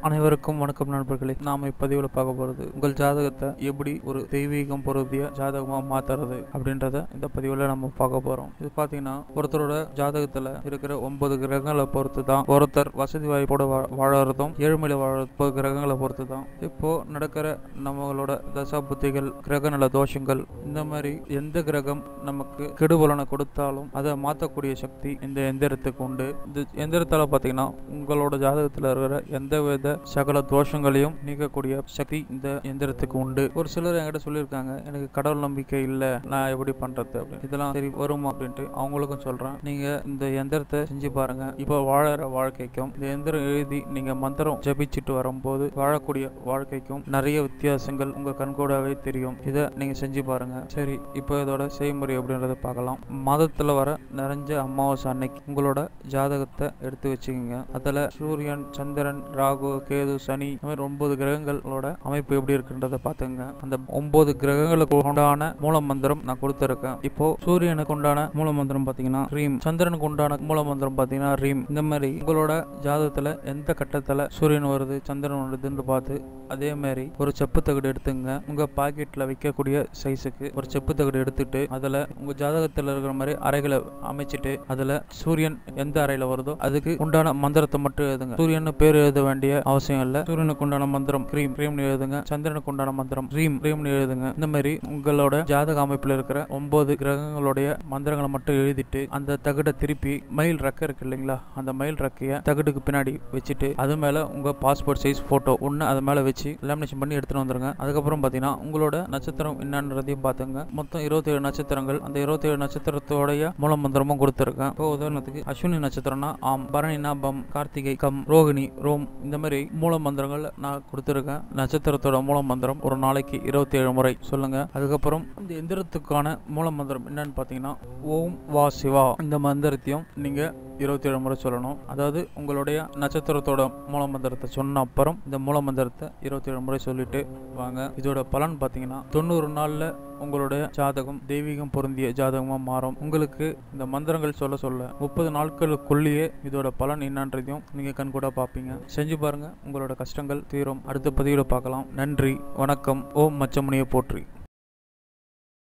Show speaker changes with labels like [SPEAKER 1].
[SPEAKER 1] அனைவருக்கும் வணக்கம் நண்பர்களே நாம இப்பதிவில் பார்க்க போறது உங்கள் ஜாதகத்தை எப்படி ஒரு தெய்வீகம் பொருந்திய ஜாதகமா மாத்துறது அப்படின்றத இந்த பதிவில் நம்ம பார்க்க போறோம் இது பார்த்தீங்கன்னா ஒருத்தரோட ஜாதகத்துல இருக்கிற ஒன்பது கிரகங்களை பொறுத்து தான் ஒருத்தர் வசதி வாய்ப்போட வா- வாழறதும் ஏழ்மையில வாழ முப்பது கிரகங்களை பொறுத்து தான் இப்போ நடக்கிற நம்மளோட தசா புத்திகள் கிரக நல தோஷங்கள் இந்த மாதிரி எந்த கிரகம் நமக்கு கெடுபலனை கொடுத்தாலும் அதை மாற்றக்கூடிய சக்தி இந்த எந்திரத்துக்கு உண்டு இந்த எந்திரத்தால பார்த்தீங்கன்னா உங்களோட ஜாதகத்தில் இருக்கிற எந்த வித சகல தோஷங்களையும் நீக்கக்கூடிய சக்தி இந்த எந்திரத்துக்கு உண்டு ஒரு சிலர் என்கிட்ட சொல்லியிருக்காங்க எனக்கு கடவுள் நம்பிக்கை இல்லை நான் எப்படி பண்றது அப்படின்னு இதெல்லாம் சரி வருமா அப்படின்ட்டு அவங்களுக்கும் சொல்றேன் நீங்க இந்த எந்திரத்தை செஞ்சு பாருங்க இப்போ வாழற வாழ்க்கைக்கும் இந்த எந்திரம் எழுதி நீங்க மந்திரம் ஜபிச்சுட்டு வரும்போது வாழக்கூடிய வாழ்க்கைக்கும் நிறைய வித்தியாசங்கள் உங்க கண்கூடாவே தெரியும் இதை நீங்க செஞ்சு பாருங்க சரி இப்போ இதோட செய்முறை அப்படின்றத பார்க்கலாம் மாதத்துல வர நிறைஞ்ச அமாவாசை அன்னைக்கு உங்களோட ஜாதகத்தை எடுத்து வச்சுக்கோங்க அதுல சூரியன் சந்திரன் ராகு கேது சனி இந்த மாதிரி ஒன்பது கிரகங்களோட அமைப்பு எப்படி இருக்குன்றத பாத்துங்க அந்த ஒன்பது கிரகங்களுக்கு உண்டான மூல மந்திரம் நான் கொடுத்துருக்கேன் இப்போ சூரியனுக்கு உண்டான மூல மந்திரம் பாத்தீங்கன்னா ரீம் சந்திரனுக்கு உண்டான மூல மந்திரம் பாத்தீங்கன்னா ரீம் இந்த மாதிரி உங்களோட ஜாதகத்துல எந்த கட்டத்துல சூரியன் வருது சந்திரன் வருதுன்னு பார்த்து அதே மாதிரி ஒரு செப்பு தகடு எடுத்துங்க உங்க பாக்கெட்ல வைக்கக்கூடிய சைஸுக்கு ஒரு செப்பு தகடு எடுத்துட்டு அதுல உங்க ஜாதகத்துல இருக்கிற மாதிரி அறைகளை அமைச்சிட்டு அதுல சூரியன் எந்த அறையில வருதோ அதுக்கு உண்டான மந்திரத்தை மட்டும் எழுதுங்க சூரியன் பேர் எழுத வேண்டிய அவசியம் இல்ல சூரியனுக்கு உண்டான மந்திரம் கிரீம் கிரீம்னு எழுதுங்க சந்திரனுக்கு உண்டான மந்திரம் ரீம் ரீம்னு எழுதுங்க இந்த மாதிரி உங்களோட ஜாதக அமைப்புல இருக்கிற ஒன்பது கிரகங்களுடைய மந்திரங்களை மட்டும் எழுதிட்டு அந்த தகடை திருப்பி மயில் ரெக்கை இருக்கு இல்லைங்களா அந்த மயில் ரெக்கைய தகடுக்கு பின்னாடி வச்சுட்டு அது மேல உங்க பாஸ்போர்ட் சைஸ் போட்டோ ஒன்னு அது மேல வச்சு லேமினேஷன் பண்ணி எடுத்துட்டு வந்துருங்க அதுக்கப்புறம் பாத்தீங்கன்னா உங்களோட நட்சத்திரம் என்னன்றதையும் பாத்துங்க மொத்தம் இருபத்தி ஏழு நட்சத்திரங்கள் அந்த இருபத்தி ஏழு நட்சத்திரத்தோடைய மூல மந்திரமும் கொடுத்துருக்கேன் இப்போ உதாரணத்துக்கு அஸ்வினி நட்சத்திரம்னா ஆம் பரணினா பம் கார்த்திகை கம் ரோகிணி ரோம் இந்த மாதிரி மூல மந்திரங்கள் நான் கொடுத்துருக்கேன் நட்சத்திரத்தோட மூல மந்திரம் ஒரு நாளைக்கு இருபத்தி ஏழு முறை சொல்லுங்க அதுக்கப்புறம் இந்த எந்திரத்துக்கான மூல மந்திரம் என்னன்னு பார்த்தீங்கன்னா ஓம் வா சிவா இந்த மந்திரத்தையும் நீங்க இருபத்தி ஏழு முறை சொல்லணும் அதாவது உங்களுடைய நட்சத்திரத்தோட மூல மந்திரத்தை சொன்ன அப்புறம் இந்த மூல மந்திரத்தை இருபத்தி ஏழு முறை சொல்லிட்டு வாங்க இதோட பலன் பார்த்தீங்கன்னா தொண்ணூறு நாள்ல உங்களுடைய ஜாதகம் தெய்வீகம் பொருந்திய ஜாதகமா மாறும் உங்களுக்கு இந்த மந்திரங்கள் சொல்ல சொல்ல முப்பது நாட்களுக்குள்ளேயே இதோட பலன் என்னன்றதையும் நீங்க கண்கூட பார்ப்பீங்க செஞ்சு பாருங்க உங்களோட கஷ்டங்கள் தீரும் அடுத்த பதிவில் பார்க்கலாம் நன்றி வணக்கம் ஓம் மச்சமுனியை போற்றி